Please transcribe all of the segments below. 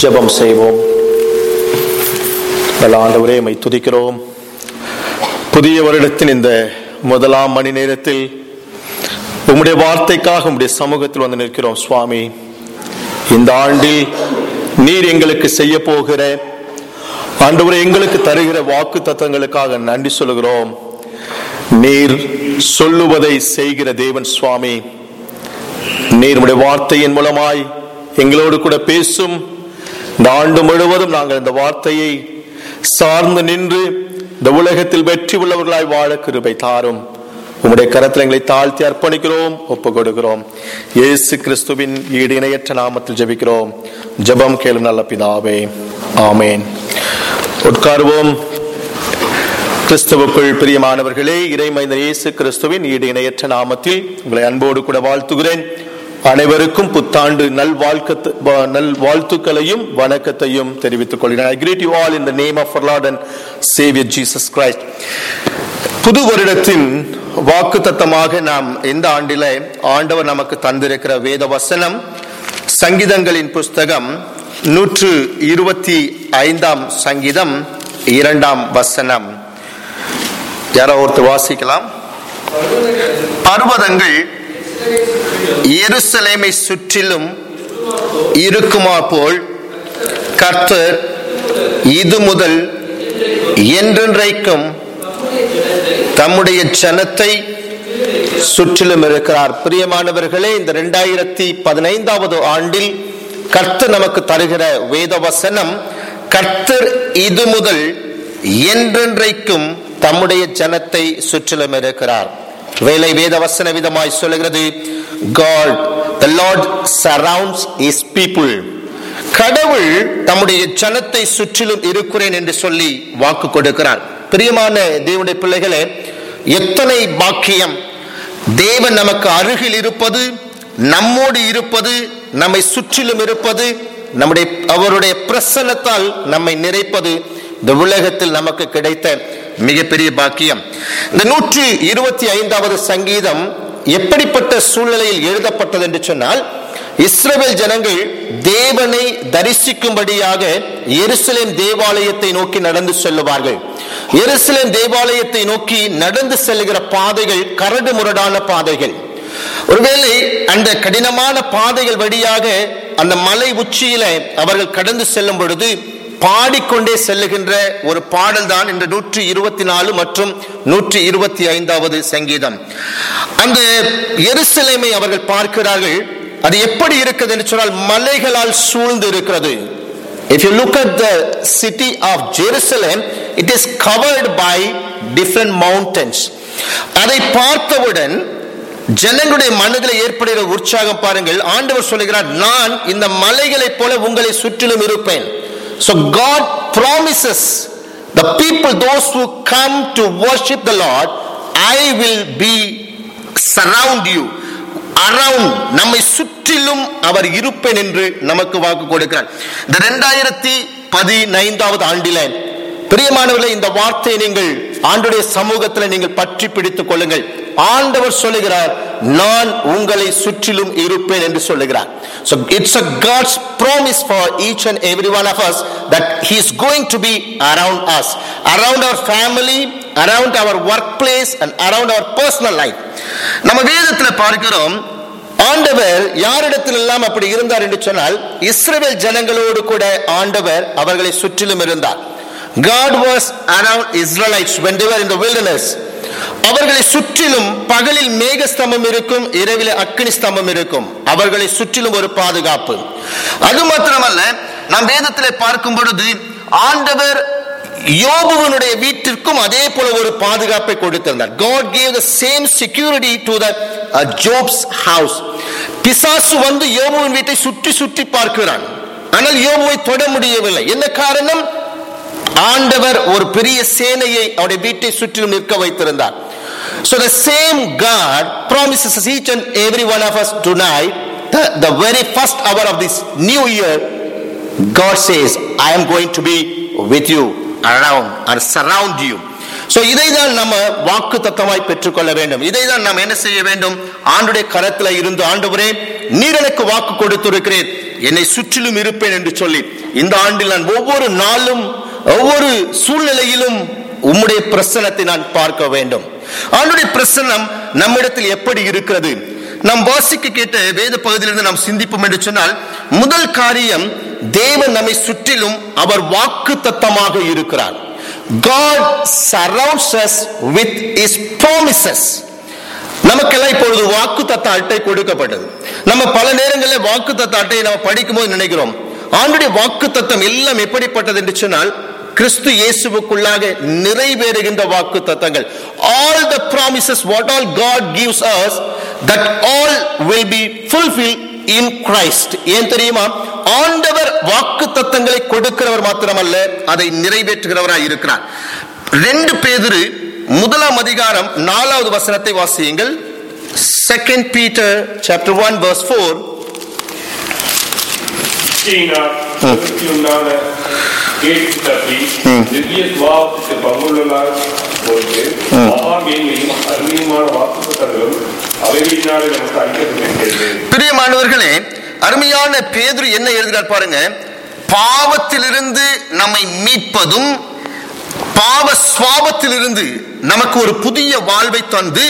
ஜெபம் செய்வோம் நல்ல ஆண்டவரே மை துதிக்கிறோம் புதிய வருடத்தின் இந்த முதலாம் மணி நேரத்தில் உம்முடைய வார்த்தைக்காக உம்முடைய சமூகத்தில் வந்து நிற்கிறோம் சுவாமி இந்த ஆண்டில் நீர் எங்களுக்கு செய்ய போகிற ஆண்டவரே எங்களுக்கு தருகிற வாக்கு தத்தங்களுக்காக நன்றி சொல்லுகிறோம் நீர் சொல்லுவதை செய்கிற தேவன் சுவாமி நீர் உம்முடைய வார்த்தையின் மூலமாய் எங்களோடு கூட பேசும் இந்த ஆண்டு முழுவதும் நாங்கள் இந்த வார்த்தையை சார்ந்து நின்று இந்த உலகத்தில் வெற்றி உள்ளவர்களாய் வாழ கிருபை தாரும் உம்முடைய கரத்தில் எங்களை தாழ்த்தி அர்ப்பணிக்கிறோம் ஒப்பு கொடுக்கிறோம் இயேசு கிறிஸ்துவின் ஈடு இணையற்ற நாமத்தில் ஜெபிக்கிறோம் ஜெபம் கேளும் நல்ல பிதாவே ஆமேன் உட்காருவோம் கிறிஸ்துவுக்குள் பிரியமானவர்களே இறைமைந்தர் இயேசு கிறிஸ்துவின் ஈடு இணையற்ற நாமத்தில் உங்களை அன்போடு கூட வாழ்த்துகிறேன் அனைவருக்கும் புத்தாண்டு நல் வாழ்க்கத்து நல் வாழ்த்துக்களையும் வணக்கத்தையும் தெரிவித்துக் கொள்கிறேன் I greet you all in the name of lord and saviour Jesus Christ புது வருடத்தின் வாக்கு தத்தமாக நாம் இந்த ஆண்டில ஆண்டவர் நமக்கு தந்திருக்கிற வேத வசனம் சங்கீதங்களின் புஸ்தகம் நூற்று இருபத்தி ஐந்தாம் சங்கீதம் இரண்டாம் வசனம் யாரோ ஒருத்தர் வாசிக்கலாம் பர்வதங்கள் எருசலேமை சுற்றிலும் இருக்குமா போல் கர்த்தர் இது முதல் என்றென்றைக்கும் தம்முடைய ஜனத்தை சுற்றிலும் இருக்கிறார் பிரியமானவர்களே இந்த இரண்டாயிரத்தி பதினைந்தாவது ஆண்டில் கர்த்தர் நமக்கு தருகிற வேத வசனம் கர்த்தர் இது முதல் என்றென்றைக்கும் தம்முடைய ஜனத்தை சுற்றிலும் இருக்கிறார் வேலை வேத வசன விதமாய் சொல்லுகிறது God the lord surrounds his people கடவுள் தம்முடைய ஜனத்தை சுற்றிலும் இருக்கிறேன் என்று சொல்லி வாக்கு கொடுக்கிறார் பிரியமான தேவனுடைய பிள்ளைகளே எத்தனை பாக்கியம் தேவன் நமக்கு அருகில் இருப்பது நம்மோடு இருப்பது நம்மை சுற்றிலும் இருப்பது நம்முடைய அவருடைய பிரசன்னத்தால் நம்மை நிறைப்பது இந்த உலகத்தில் நமக்கு கிடைத்த மிகப்பெரிய பாக்கியம் இந்த நூற்றி இருபத்தி ஐந்தாவது சங்கீதம் எப்படிப்பட்ட சூழ்நிலையில் எழுதப்பட்டது என்று சொன்னால் இஸ்ரேல் ஜனங்கள் தேவனை தரிசிக்கும்படியாக எருசலேம் தேவாலயத்தை நோக்கி நடந்து செல்லுவார்கள் எருசலேம் தேவாலயத்தை நோக்கி நடந்து செல்லுகிற பாதைகள் கரடு முரடான பாதைகள் ஒருவேளை அந்த கடினமான பாதைகள் வழியாக அந்த மலை உச்சியில அவர்கள் கடந்து செல்லும் பொழுது பாடிக்கொண்டே செல்லுகின்ற ஒரு பாடல் தான் இந்த நூற்றி இருபத்தி நாலு மற்றும் நூற்றி இருபத்தி ஐந்தாவது சங்கீதம் அந்த எருசலேமை அவர்கள் பார்க்கிறார்கள் அது எப்படி இருக்குது என்று சொன்னால் மலைகளால் சூழ்ந்து இருக்கிறது If you look at the city of Jerusalem, it is covered by different mountains. அதை பார்த்தவுடன் ஜனங்களுடைய மனதில் ஏற்படுகிற உற்சாகம் பாருங்கள் ஆண்டவர் சொல்லுகிறார் நான் இந்த மலைகளைப் போல உங்களை சுற்றிலும் இருப்பேன் So God promises the people, those who come to worship the Lord, I will be surround you. Around நம்மை சுற்றிலும் அவர் இருப்பேன் என்று நமக்கு வாக்கு கொடுக்கிறார் இந்த இரண்டாயிரத்தி பதினைந்தாவது ஆண்டில பிரியமானவர்களே இந்த வார்த்தையை நீங்கள் ஆண்டுடைய சமூகத்தில் நீங்கள் பற்றி பிடித்துக் கொள்ளுங்கள் ஆண்டவர் சொல்லுகிறார் நான் உங்களை சுற்றிலும் இருப்பேன் என்று சொல்லுகிறார் so it's a god's promise for each and every one of us that he is going to be around us around our family around our workplace and around our personal life நம்ம வேதத்தில் பார்க்கிறோம் ஆண்டவர் யாரிடத்தில் எல்லாம் அப்படி இருந்தார் என்று சொன்னால் இஸ்ரேல் ஜனங்களோடு கூட ஆண்டவர் அவர்களை சுற்றிலும் இருந்தார் God was around Israelites when they were in the wilderness. அவர்களை சுற்றிலும் பகலில் மேக ஸ்தம்பம் இருக்கும் இரவில் அக்னி ஸ்தம்பம் இருக்கும் அவர்களை சுற்றிலும் ஒரு பாதுகாப்பு அது மாத்திரமல்ல நாம் வேதத்தில் பார்க்கும் பொழுது ஆண்டவர் யோபுவனுடைய வீட்டிற்கும் அதே போல ஒரு பாதுகாப்பை கொடுத்திருந்தார் God gave the same security to the uh, Job's house பிசாசு வந்து யோபுவின் வீட்டை சுற்றி சுற்றி பார்க்கிறான் ஆனால் யோபுவை தொட முடியவில்லை என்ன காரணம் ஆண்டவர் ஒரு பெரிய சேனையை அவருடைய வீட்டை சுற்றிலும் நிற்க வைத்திருந்தார் So the same God promises us each and every one of us tonight, the, the very first hour of this new year, God says, I am going to be with you around or surround you. So இதை தான் நம்ம வாக்கு தத்தமாய் பெற்றுக்கொள்ள வேண்டும் இதை தான் நாம் என்ன செய்ய வேண்டும் ஆண்டுடைய கரத்துல இருந்து ஆண்டவரே நீர் எனக்கு வாக்கு கொடுத்திருக்கிறேன் என்னை சுற்றிலும் இருப்பேன் என்று சொல்லி இந்த ஆண்டில் நான் ஒவ்வொரு நாளும் ஒவ்வொரு சூழ்நிலையிலும் உம்முடைய பிரசனத்தை நான் பார்க்க வேண்டும் ஆண்டுடைய பிரசன்னம் நம்மிடத்தில் எப்படி இருக்கிறது நாம் வாசிக்க கேட்ட வேத பகுதியிலிருந்து நாம் சிந்திப்போம் என்று சொன்னால் முதல் காரியம் தேவன் நம்மை சுற்றிலும் அவர் வாக்கு தத்தமாக இருக்கிறார் God surrounds us with his promises நமக்கெல்லாம் இப்பொழுது வாக்கு தத்த அட்டை கொடுக்கப்பட்டது நம்ம பல நேரங்களில் வாக்கு தத்த அட்டையை நம்ம படிக்கும் போது நினைக்கிறோம் ஆண்டுடைய வாக்கு தத்தம் எல்லாம் எப்படிப்பட்டது என்று சொன்னால் கிறிஸ்து இயேசுவுக்குள்ளாக நிறைவேறுகின்ற வாக்கு தத்தங்கள் all the promises what all God gives us that all will be fulfilled in Christ ஏன் தெரியுமா ஆண்டவர் வாக்கு தத்தங்களை கொடுக்கிறவர் மாத்திரமல்ல அதை நிறைவேற்றுகிறவராய் இருக்கிறார் ரெண்டு பேதுரு முதலாம் அதிகாரம் நாலாவது வசனத்தை வாசியுங்கள் second Peter chapter one verse four நிச்சயினால் உலகத்தில் உண்டான கேட்டு தப்பி திவ்ய சுவாபத்துக்கு பங்குள்ளலாய் போட்டு மகா மேன்மையும் அருமையுமான வாக்குத்தங்களும் அவைகளினாலே நமக்கு அளிக்கப்பட்டிருக்கிறது பிரியமானவர்களே அருமையான பேதுரு என்ன எழுதுகிறார் பாருங்க பாவத்திலிருந்து நம்மை மீட்பதும் பாவ சுவாபத்திலிருந்து நமக்கு ஒரு புதிய வாழ்வை தந்து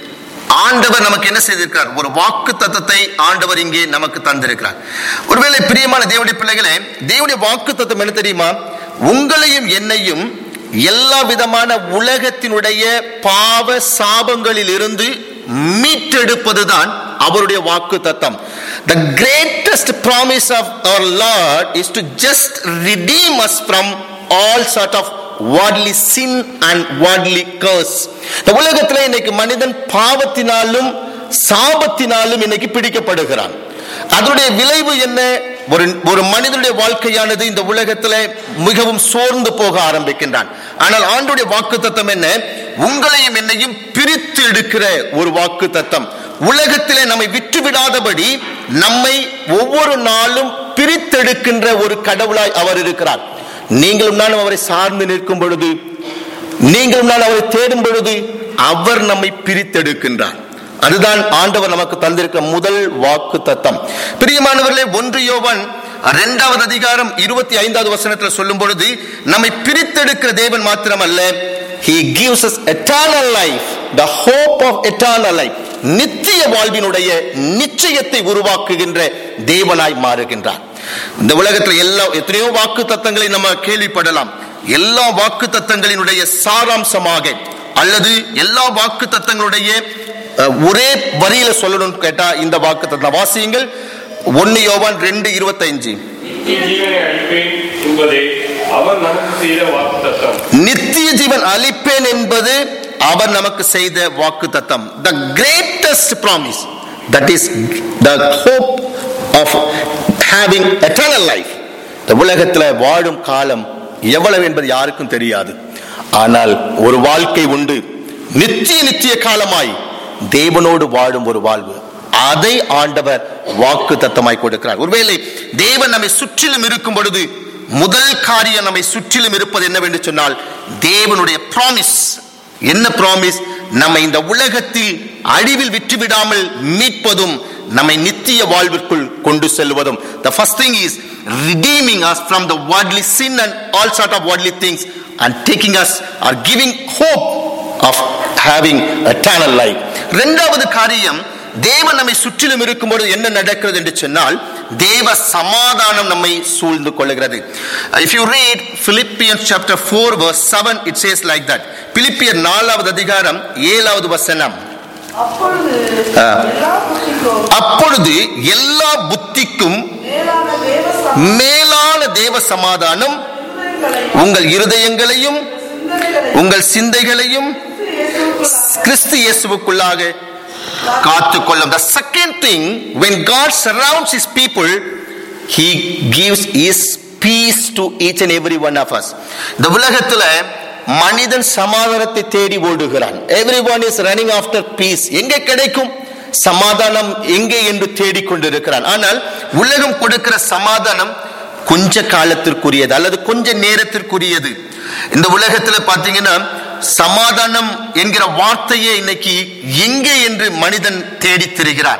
ஆண்டவர் நமக்கு என்ன செய்திருக்கிறார் ஒரு வாக்கு தத்தத்தை ஆண்டவர் இங்கே நமக்கு தந்திருக்கிறார் ஒருவேளை பிரியமான தேவனுடைய பிள்ளைகளே தேவனுடைய வாக்கு தத்தம் என்ன தெரியுமா உங்களையும் என்னையும் எல்லா விதமான உலகத்தினுடைய பாவ சாபங்களில் இருந்து மீட்டெடுப்பதுதான் அவருடைய வாக்கு தத்தம் the greatest promise of our lord is to just redeem us from all sort of worldly sin and worldly curse இந்த உலகத்துல இன்னைக்கு மனிதன் பாவத்தினாலும் சாபத்தினாலும் இன்னைக்கு பிடிக்கப்படுகிறான் அதனுடைய விளைவு என்ன ஒரு ஒரு மனிதனுடைய வாழ்க்கையானது இந்த உலகத்துல மிகவும் சோர்ந்து போக ஆரம்பிக்கின்றான் ஆனால் ஆண்டுடைய வாக்கு தத்தம் என்ன உங்களையும் என்னையும் பிரித்து எடுக்கிற ஒரு வாக்கு தத்தம் உலகத்திலே நம்மை விட்டு விடாதபடி நம்மை ஒவ்வொரு நாளும் பிரித்தெடுக்கின்ற ஒரு கடவுளாய் அவர் இருக்கிறார் நீங்களும் நானும் அவரை சார்ந்து நிற்கும் பொழுது நீங்களும் நான் அவரை தேடும் பொழுது அவர் நம்மை பிரித்தெடுக்கின்றார் அதுதான் ஆண்டவர் நமக்கு தந்திருக்கிற முதல் வாக்கு தத்தம் பிரியமானவர்களே ஒன்று யோவான் இரண்டாவது அதிகாரம் இருபத்தி ஐந்தாவது வசனத்தில் சொல்லும் பொழுது நம்மை பிரித்தெடுக்கிற தேவன் மாத்திரமல்ல he gives us eternal life the hope of eternal life நித்திய வாழ்வினுடைய நிச்சயத்தை உருவாக்குகின்ற தேவனாய் மாறுகின்றார் இந்த உலகத்துல எல்லா எத்தனையோ வாக்கு தத்தங்களை நம்ம கேள்விப்படலாம் எல்லா வாக்கு தத்தங்களினுடைய சாராம்சமாக அல்லது எல்லா வாக்கு தத்தங்களுடைய அஹ், ஒரே வரியில சொல்லணும்னு கேட்டா இந்த வாக்கு தத்தம் வாசியுங்கள் ஒன்னு யோவான் ரெண்டு இருபத்தைஞ்சு நித்திய ஜீவனை அளிப்பேன் என்பதே அவர் நமக்கு செய்த வாக்குத்தத்தம் நித்திய ஜீவன் அளிப்பேன் என்பது அவர் நமக்கு செய்த வாக்கு தத்தம் the greatest promise that is the hope of having eternal life இந்த உலகத்துல வாழும் காலம் எவ்வளவு என்பது யாருக்கும் தெரியாது ஆனால் ஒரு வாழ்க்கை உண்டு நித்திய நித்திய காலமாய் தேவனோடு வாழும் ஒரு வாழ்வு அதை ஆண்டவர் வாக்கு தத்தமாய் கொடுக்கிறார் ஒருவேளை தேவன் நம்மை சுற்றிலும் இருக்கும் பொழுது முதல் காரியம் நம்மை சுற்றிலும் இருப்பது என்னவென்று சொன்னால் தேவனுடைய ப்ராமிஸ் என்ன ப்ராமிஸ் நம்மை இந்த உலகத்தில் அழிவில் விட்டுவிடாமல் மீட்பதும் நம்மை நித்திய வாழ்விற்குள் கொண்டு செல்வதும் the first thing is redeeming us from the worldly sin and all sort of worldly things and taking us or giving hope of having eternal life இரண்டாவது காரியம் தேவன் நம்மை சுற்றிலும் இருக்கும்போது என்ன நடக்கிறது என்று சொன்னால் தேவ சமாதானம் நம்மை சூழ்ந்து கொள்கிறது if you read Philippians chapter 4 verse 7 it says like that பிலிப்பியர் நாலாவது அதிகாரம் ஏழாவது வசனம் அப்பொழுது ஆ. எல்லா புத்திக்கும் அப்பொழுது எல்லா புத்திக்கும் மேலான தேவ சம- மேலான தேவ சமாதானம் சிந்தனைகளையும் உங்கள் இருதயங்களையும் சிந்தனைகளையும் உங்கள் சிந்தைகளையும் இயேசுவுக்குள்ளாக கிறிஸ்து இயேசுவுக்குள்ளாக காத்துக்கொள்ளும் the second thing when god surrounds his people he gives his peace to each and every one of us இந்த உலகத்துல மனிதன் சமாதானத்தை தேடி ஓடுகிறான் everyone is running after peace எங்கே கிடைக்கும் சமாதானம் எங்கே என்று தேடிக்கொண்டிருக்கிறான் ஆனால் உலகம் கொடுக்கிற சமாதானம் கொஞ்ச காலத்திற்குரியது அல்லது கொஞ்ச நேரத்திற்குரியது இந்த உலகத்துல பாத்தீங்கன்னா சமாதானம் என்கிற வார்த்தையே இன்னைக்கு எங்கே என்று மனிதன் தேடித் திரிகிறான்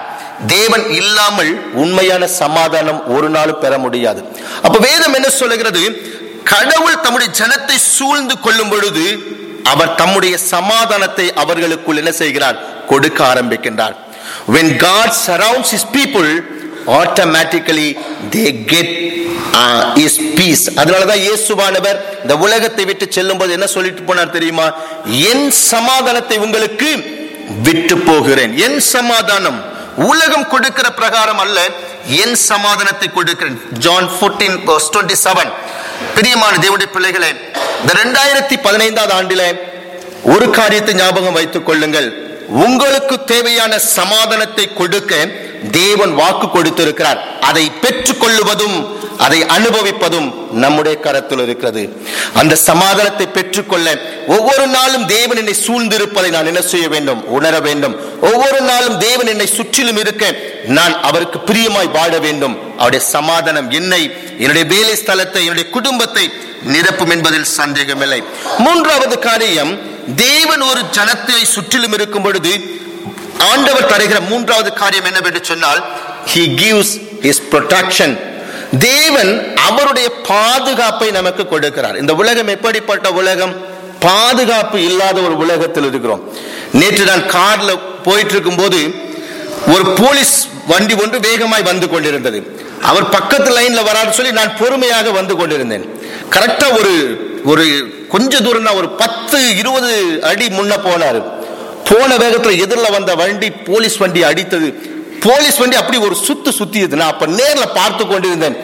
தேவன் இல்லாமல் உண்மையான சமாதானம் ஒரு நாளும் பெற முடியாது அப்ப வேதம் என்ன சொல்லுகிறது கடவுள் தம்முடைய ஜனத்தை சூழ்ந்து கொள்ளும் பொழுது அவர் தம்முடைய சமாதானத்தை அவர்களுக்குள் என்ன செய்கிறார் கொடுக்க ஆரம்பிக்கின்றார் when god surrounds his people automatically they get uh, his peace அதனாலதான் இயேசுவானவர் இந்த உலகத்தை விட்டு செல்லும்போது என்ன சொல்லிட்டு போனார் தெரியுமா என் சமாதானத்தை உங்களுக்கு விட்டு போகிறேன் என் சமாதானம் உலகம் கொடுக்கிற பிரகாரம் அல்ல என் சமாதானத்தை கொடுக்கிறேன் ஜான் 14 verse 27 பிரியமான தேவனுடைய பிள்ளைகளே இந்த ரெண்டாயிரத்தி பதினைந்தாவது ஆண்டில ஒரு காரியத்தை ஞாபகம் வைத்துக் கொள்ளுங்கள் உங்களுக்கு தேவையான சமாதானத்தை கொடுக்க தேவன் வாக்கு கொடுத்திருக்கிறார் அதை பெற்றுக் கொள்ளுவதும் அதை அனுபவிப்பதும் நம்முடைய கரத்தில் இருக்கிறது அந்த சமாதானத்தை பெற்றுக்கொள்ள ஒவ்வொரு நாளும் தேவன் என்னை சூழ்ந்திருப்பதை நான் என்ன செய்ய வேண்டும் உணர வேண்டும் ஒவ்வொரு நாளும் தேவன் என்னை சுற்றிலும் இருக்க நான் அவருக்கு பிரியமாய் வாழ வேண்டும் அவருடைய சமாதானம் என்னை என்னுடைய வேலை ஸ்தலத்தை என்னுடைய குடும்பத்தை நிரப்பும் என்பதில் சந்தேகமில்லை மூன்றாவது காரியம் தேவன் ஒரு ஜனத்தை சுற்றிலும் இருக்கும் பொழுது ஆண்டவர் தருகிற மூன்றாவது காரியம் என்னவென்று சொன்னால் he gives his protection தேவன் அவருடைய பாதுகாப்பை நமக்கு கொடுக்கிறார் இந்த உலகம் எப்படிப்பட்ட உலகம் பாதுகாப்பு இல்லாத ஒரு உலகத்தில் இருக்கிறோம் நேற்று நான் கார்ல போயிட்டு இருக்கும்போது ஒரு போலீஸ் வண்டி ஒன்று வேகமாய் வந்து கொண்டிருந்தது அவர் பக்கத்து லைன்ல வரான்னு சொல்லி நான் பொறுமையாக வந்து கொண்டிருந்தேன் கரெக்டா ஒரு ஒரு கொஞ்ச தூரம் தான் ஒரு பத்து இருபது அடி முன்ன போனாரு போன வேகத்துல எதிரில் வந்த வண்டி போலீஸ் வண்டி அடித்தது போலீஸ் வண்டி அப்படி ஒரு சுத்து சுத்தியது நான் அப்ப நேர்ல பார்த்து கொண்டிருந்தேன்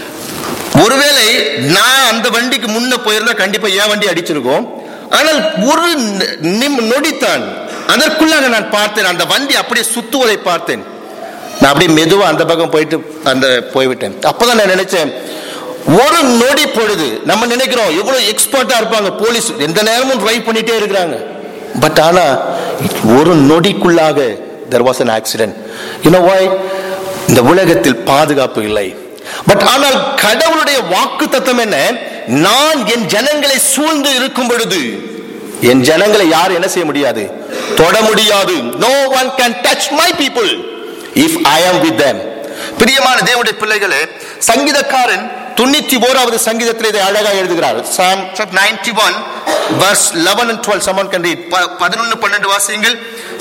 ஒருவேளை நான் அந்த வண்டிக்கு முன்ன போயிருந்தா கண்டிப்பா என் வண்டி அடிச்சிருக்கும் ஆனால் ஒரு நிம் நொடித்தான் அதற்குள்ளாக நான் பார்த்தேன் அந்த வண்டி அப்படியே சுத்துவதை பார்த்தேன் நான் அப்படியே மெதுவா அந்த பக்கம் போயிட்டு அந்த போய்விட்டேன் அப்பதான் நான் நினைச்சேன் ஒரு நொடி பொழுது நம்ம நினைக்கிறோம் எவ்வளவு எக்ஸ்பர்ட்டா இருப்பாங்க போலீஸ் எந்த நேரமும் டிரைவ் பண்ணிட்டே இருக்கிறாங்க பட் ஆனா ஒரு நொடிக்குள்ளாக there was an accident you know why இந்த உலகத்தில் பாதுகாப்பு இல்லை பட் ஆனால் கடவுளுடைய வாக்கு தத்துவம் என்ன நான் என் ஜனங்களை சூழ்ந்து இருக்கும் பொழுது என் ஜனங்களை யாரும் என்ன செய்ய முடியாது தொட முடியாது no one can touch my people if I am with them பிரியமான தேவனுடைய பிள்ளைகளே சங்கீதக்காரன் தொண்ணூத்தி ஓராவது சங்கீதத்தில் இதை அழகா எழுதுகிறார் psalm ninety one verse 11 and 12 someone can read பதினொன்னு பன்னெண்டு வாசியுங்கள்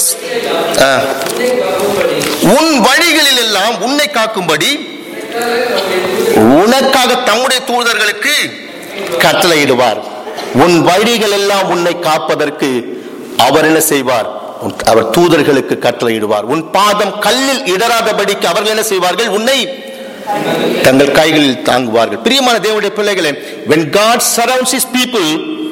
ஆ. உன் வழிகளில் எல்லாம் உன்னை காக்கும்படி உனக்காக தம்முடைய தூதர்களுக்கு கட்டளையிடுவார் உன் வழிகள் எல்லாம் உன்னை காப்பதற்கு அவர் என்ன செய்வார் உன்- அவர் தூதர்களுக்கு கட்டளையிடுவார் உன் பாதம் கல்லில் இடராதபடிக்கு அவர்கள் என்ன செய்வார்கள் உன்னை தங்கள் கைகளில் தாங்குவார்கள் பிரியமான தேவனுடைய பிள்ளைகளே when god surrounds his people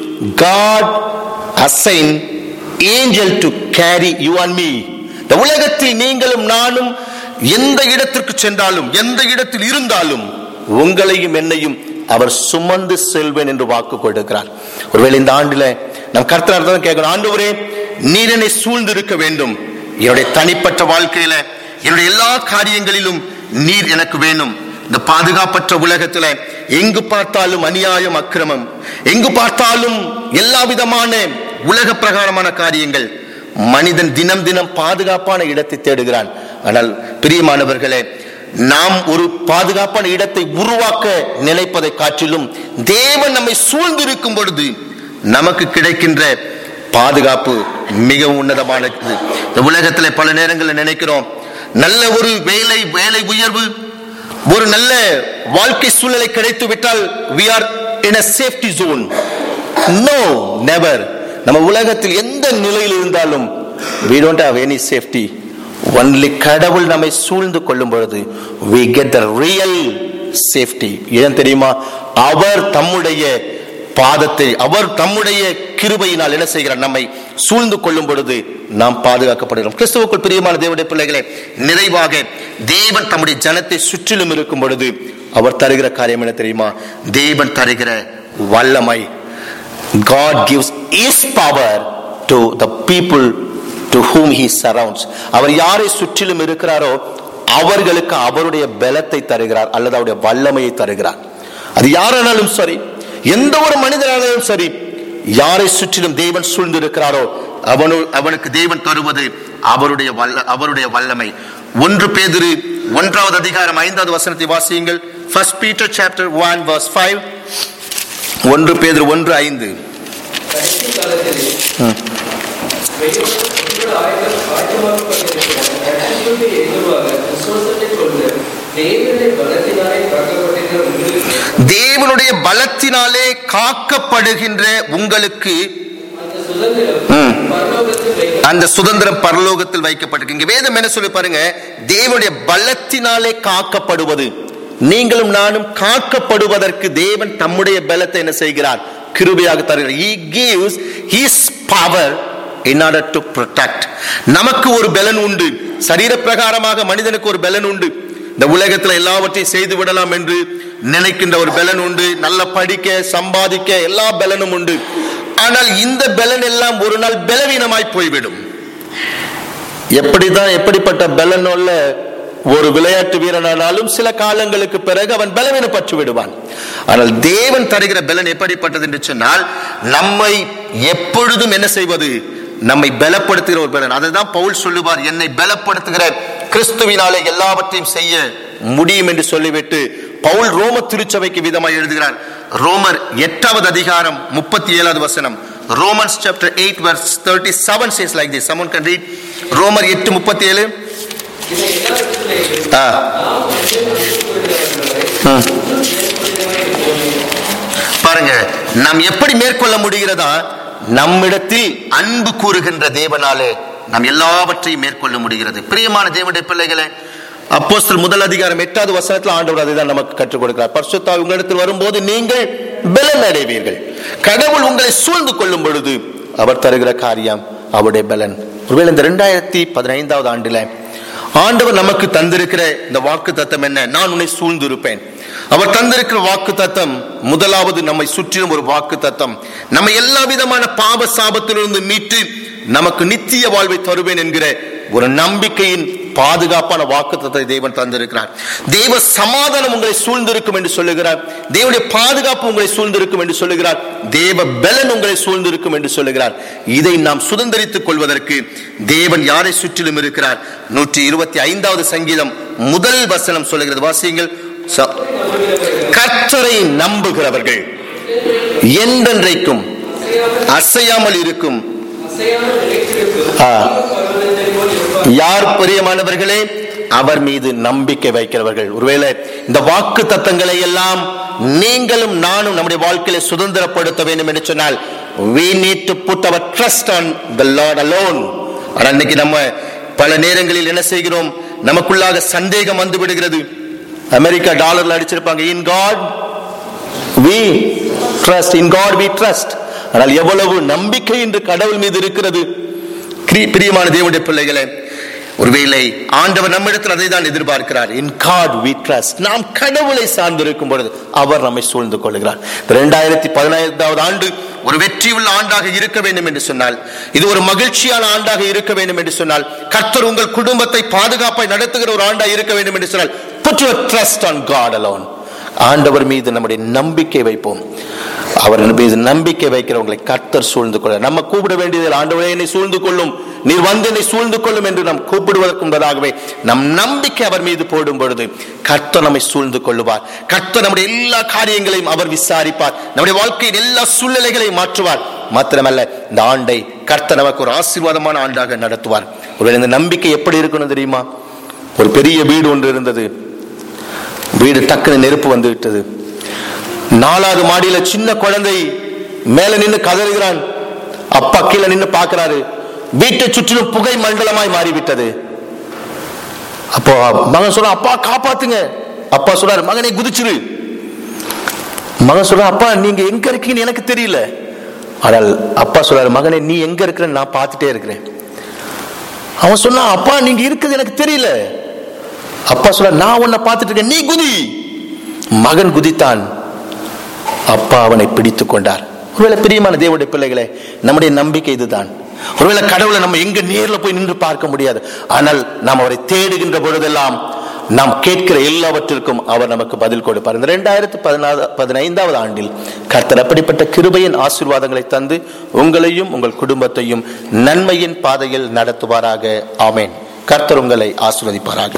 god assign angel to carry you and me இந்த உலகத்தில் நீங்களும் நானும் எந்த இடத்திற்கு சென்றாலும் எந்த இடத்தில் இருந்தாலும் உங்களையும் என்னையும் அவர் சுமந்து செல்வேன் என்று வாக்கு கொடுக்கிறார் ஒருவேளை இந்த ஆண்டுல நம் கர்த்தர் தான் கேட்கணும் ஆண்டவரே நீர் என்னை சூழ்ந்திருக்க வேண்டும் என்னுடைய தனிப்பட்ட வாழ்க்கையில என்னுடைய எல்லா காரியங்களிலும் நீர் எனக்கு வேணும் இந்த பாதுகாப்பற்ற உலகத்துல எங்கு பார்த்தாலும் அநியாயம் அக்கிரமம் எங்கு பார்த்தாலும் எல்லா விதமான உலக பிரகாரமான காரியங்கள் மனிதன் தினம் தினம் பாதுகாப்பான இடத்தை தேடுகிறான் ஆனால் பிரியமானவர்களே நாம் ஒரு பாதுகாப்பான இடத்தை உருவாக்க நினைப்பதை காட்டிலும் தேவன் நம்மை சூழ்ந்திருக்கும் பொழுது நமக்கு கிடைக்கின்ற பாதுகாப்பு மிகவும் உன்னதமானது இந்த உலகத்துல பல நேரங்களில் நினைக்கிறோம் நல்ல ஒரு வேலை வேலை உயர்வு ஒரு நல்ல வாழ்க்கை சூழ்நிலை கிடைத்து விட்டால் we are in a safety zone no never நம்ம உலகத்தில் எந்த நிலையில் இருந்தாலும் we don't have any safety only கடவுள் நம்மை சூழ்ந்து கொள்ளும் பொழுது we get the real safety ஏன் தெரியுமா அவர் தம்முடைய பாதத்தை அவர் தம்முடைய கிருபையினால் என்ன செய்கிறார் நம்மை சூழ்ந்து கொள்ளும் பொழுது நாம் பாதுகாக்கப்படுகிறோம் கிறிஸ்துவுக்குள் பிரியமான தேவனுடைய பிள்ளைகளே நிறைவாக தேவன் தம்முடைய ஜனத்தை சுற்றிலும் இருக்கும் பொழுது அவர் தருகிற காரியம் என்ன தெரியுமா தேவன் தருகிற வல்லமை God gives His power to the people to whom He surrounds. அவர் யாரை சுற்றிலும் இருக்கிறாரோ அவர்களுக்கு அவருடைய பலத்தை தருகிறார் அல்லது அவருடைய வல்லமையை தருகிறார் அது யாரானாலும் சரி எந்த ஒரு மனிதனானாலும் சரி யாரை சுற்றிலும் தேவன் சூழ்ந்திருக்கிறாரோ அவனு அவனுக்கு தேவன் தருவது அவருடைய வல்ல அவருடைய வல்லமை ஒன்று பேதுரு ஒன்றாவது அதிகாரம் ஐந்தாவது வசனத்தை வாசியுங்கள் first Peter chapter one verse five ஒன்று பேதுரு ஒன்று ஐந்து கடைசி காலத்திலே உங்கள் ஆயுதம் ஆயத்தமாக்கப்பட்டிருக்கிற ரட்சிப்புக்கு ஏதுவாக விசுவாசத்தைக் கொண்டு தேவனுடைய பலத்தினாலே காக்கப்பட்டிருக்கிற உங்களுக்கு தேவனுடைய பலத்தினாலே காக்கப்படுகின்ற உங்களுக்கு அந்த சுதந்திரம் ம். பரலோகத்தில் வைக்க அந்த சுதந்திரம் பரலோகத்தில் வைக்கப்பட்டிருக்கு இங்க வேதம் என்ன சொல்லி பாருங்க தேவனுடைய பலத்தினாலே காக்கப்படுவது நீங்களும் நானும் காக்கப்படுவதற்கு தேவன் தம்முடைய பலத்தை என்ன செய்கிறார் கிருபையாக தருகிறார் he gives his power in order to protect நமக்கு ஒரு பலன் உண்டு சரீர பிரகாரமாக மனிதனுக்கு ஒரு பலன் உண்டு இந்த உலகத்துல எல்லாவற்றையும் செய்து விடலாம் என்று நினைக்கின்ற ஒரு பலன் உண்டு நல்ல படிக்க சம்பாதிக்க எல்லா பலனும் உண்டு ஆனால் இந்த பலன் எல்லாம் ஒரு நாள் பலவீனமாய் போய்விடும் எப்படிதான் எப்படிப்பட்ட பலன் உள்ள ஒரு விளையாட்டு வீரனானாலும் சில காலங்களுக்கு பிறகு அவன் பலவீனப்பட்டு விடுவான் ஆனால் தேவன் தருகிற பலன் எப்படிப்பட்டது என்று சொன்னால் நம்மை எப்பொழுதும் என்ன செய்வது நம்மை பலப்படுத்துகிற ஒரு பலன் அதுதான் பவுல் சொல்லுவார் என்னை பலப்படுத்துகிற கிறிஸ்துவினாலே எல்லாவற்றையும் செய்ய முடியும் என்று சொல்லிவிட்டு பவுல் ரோம திருச்சபைக்கு விதமாக எழுதுகிறார் ரோமர் எட்டாவது அதிகாரம் முப்பத்தி ஏழாவது வசனம் Romans chapter eight verse thirty seven says like this someone can read ரோமர் எட்டு முப்பத்தி ஏழு இதை எல்லாவற்றிலேயும் ஆ நாம் என்று ம். பாருங்க நாம் எப்படி மேற்கொள்ள முடிகிறதா நம்மிடத்தில் அன்பு கூறுகின்ற தேவனாலே நாம் எல்லாவற்றையும் மேற்கொள்ள முடிகிறது பிரியமான தேவனுடைய பிள்ளைகளே அப்போஸ்தலர் முதல் அதிகாரம் எட்டாவது வசனத்தில் ஆண்டவர் அதை தான் நமக்கு கற்றுக் கொடுக்கிறார் பரிசுத்தா உங்களிடத்தில் வரும்போது நீங்கள் பலன் அடைவீர்கள் கடவுள் உங்களை சூழ்ந்து கொள்ளும் பொழுது அவர் தருகிற காரியம் அவருடைய பலன் ஒருவேளை இந்த இரண்டாயிரத்தி பதினைந்தாவது ஆண்டுல ஆண்டவர் நமக்கு தந்திருக்கிற இந்த வாக்கு தத்தம் என்ன நான் உன்னை சூழ்ந்திருப்பேன் அவர் தந்திருக்கிற வாக்கு தத்தம் முதலாவது நம்மை சுற்றிலும் ஒரு வாக்கு தத்தம் நம்ம எல்லா விதமான பாவ சாபத்திலிருந்து மீட்டு நமக்கு நித்திய வாழ்வை தருவேன் என்கிற ஒரு நம்பிக்கையின் பாதுகாப்பான வாக்கு தத்தத்தை தேவன் தந்திருக்கிறார் தேவ சமாதானம் உங்களை சூழ்ந்திருக்கும் என்று சொல்லுகிறார் தேவனுடைய பாதுகாப்பு உங்களை சூழ்ந்திருக்கும் என்று சொல்லுகிறார் தேவ பலன் உங்களை சூழ்ந்திருக்கும் என்று சொல்லுகிறார் இதை நாம் சுதந்திரித்துக் கொள்வதற்கு தேவன் யாரை சுற்றிலும் இருக்கிறார் நூற்றி இருபத்தி ஐந்தாவது சங்கீதம் முதல் வசனம் சொல்லுகிறது வாசியுங்கள் ச- கர்த்தரை நம்புகிறவர்கள் என்றென்றைக்கும் அசையாமல் இருக்கும் அசையாமல் நிலைத்திருக்கும் ஆ. பர்வதத்தை போல் இருப்பார் யார் பிரியமானவர்களே அவர் மீது நம்பிக்கை வைக்கிறவர்கள் ஒருவேளை இந்த வாக்கு தத்தங்களை எல்லாம் நீங்களும் நானும் நம்முடைய வாழ்க்கையில சுதந்திரப்படுத்த வேண்டும் என்று சொன்னால் we need to put our trust on the lord alone ஆனா இன்னைக்கு நம்ம பல நேரங்களில் என்ன செய்கிறோம் நமக்குள்ளாக சந்தேகம் வந்து விடுகிறது அமெரிக்கா டாலர்ல அடிச்சிருப்பாங்க in God we trust in god we trust ஆனால் எவ்வளவு நம்பிக்கை இன்று கடவுள் மீது இருக்கிறது கிரி- பிரியமான தேவனுடைய பிள்ளைகளே ஒருவேளை ஆண்டவர் நம்மிடத்தில் அதை தான் எதிர்பார்க்கிறார் இன் காட் we trust நாம் கடவுளை சார்ந்திருக்கும் பொழுது அவர் நம்மை சூழ்ந்து கொள்கிறார் இரண்டாயிரத்தி பதினைந்தாவது ஆண்டு ஒரு வெற்றியுள்ள ஆண்டாக இருக்க வேண்டும் என்று சொன்னால் இது ஒரு மகிழ்ச்சியான ஆண்டாக இருக்க வேண்டும் என்று சொன்னால் கர்த்தர் உங்கள் குடும்பத்தை பாதுகாப்பாய் நடத்துகிற ஒரு ஆண்டாக இருக்க வேண்டும் என்று சொன்னால் put your trust on God alone ஆண்டவர் மீது நம்முடைய நம்பிக்கை வைப்போம் அவர் மீது நம்பிக்கை வைக்கிறவங்களை கர்த்தர் சூழ்ந்து கொள்ள நம்ம கூப்பிட வேண்டியதில் ஆண்டவரே என்னை சூழ்ந்து கொள்ளும் நீர் வந்து என்னை சூழ்ந்து கொள்ளும் என்று நாம் கூப்பிடுவதற்கு முன்பதாகவே நம் நம்பிக்கை அவர் மீது போடும் பொழுது கர்த்தர் நம்மை சூழ்ந்து கொள்ளுவார் கர்த்தர் நம்முடைய எல்லா காரியங்களையும் அவர் விசாரிப்பார் நம்முடைய வாழ்க்கையின் எல்லா சூழ்நிலைகளையும் மாற்றுவார் மாத்திரமல்ல இந்த ஆண்டை கர்த்தர் நமக்கு ஒரு ஆசீர்வாதமான ஆண்டாக நடத்துவார் ஒருவேளை இந்த நம்பிக்கை எப்படி இருக்கணும் தெரியுமா ஒரு பெரிய வீடு ஒன்று இருந்தது வீடு டக்குன்னு நெருப்பு வந்து விட்டது நாலாவது மாடியில சின்ன குழந்தை மேல நின்னு கதறுகிறான் அப்பா கீழே நின்னு பார்க்கிறாரு வீட்டை சுற்றிலும் புகை மண்டலமாய் மாறிவிட்டது அப்போ மகன் சொல்ற அப்பா காப்பாத்துங்க அப்பா சொல்றாரு மகனை குதிச்சிரு மகன் சொல்ற அப்பா நீங்க எங்க இருக்கீங்கன்னு எனக்கு தெரியல ஆனால் அப்பா சொல்றாரு மகனே நீ எங்க இருக்கிறன்னு நான் பார்த்துட்டே இருக்கிறேன் அவன் சொன்னான் அப்பா நீங்க இருக்குது எனக்கு தெரியல அப்பா சொல்ற நான் உன்னை பார்த்துட்டு இருக்கேன் நீ குதி மகன் குதித்தான் அப்பா அவனை பிடித்துக் கொண்டார் ஒருவேளை பிரியமான தேவனுடைய பிள்ளைகளே நம்முடைய நம்பிக்கை இதுதான் ஒருவேளை கடவுளை நம்ம எங்க நேர்ல போய் நின்று பார்க்க முடியாது ஆனால் நாம் அவரை தேடுகின்ற பொழுதெல்லாம் நாம் கேட்கிற எல்லாவற்றிற்கும் அவர் நமக்கு பதில் கொடுப்பார் இந்த ரெண்டாயிரத்தி பதினாறு பதினைந்தாவது ஆண்டில் கர்த்தர் அப்படிப்பட்ட கிருபையின் ஆசீர்வாதங்களை தந்து உங்களையும் உங்கள் குடும்பத்தையும் நன்மையின் பாதையில் நடத்துவாராக ஆமேன் கர்த்தர் உங்களை ஆசீர்வதிப்பாராக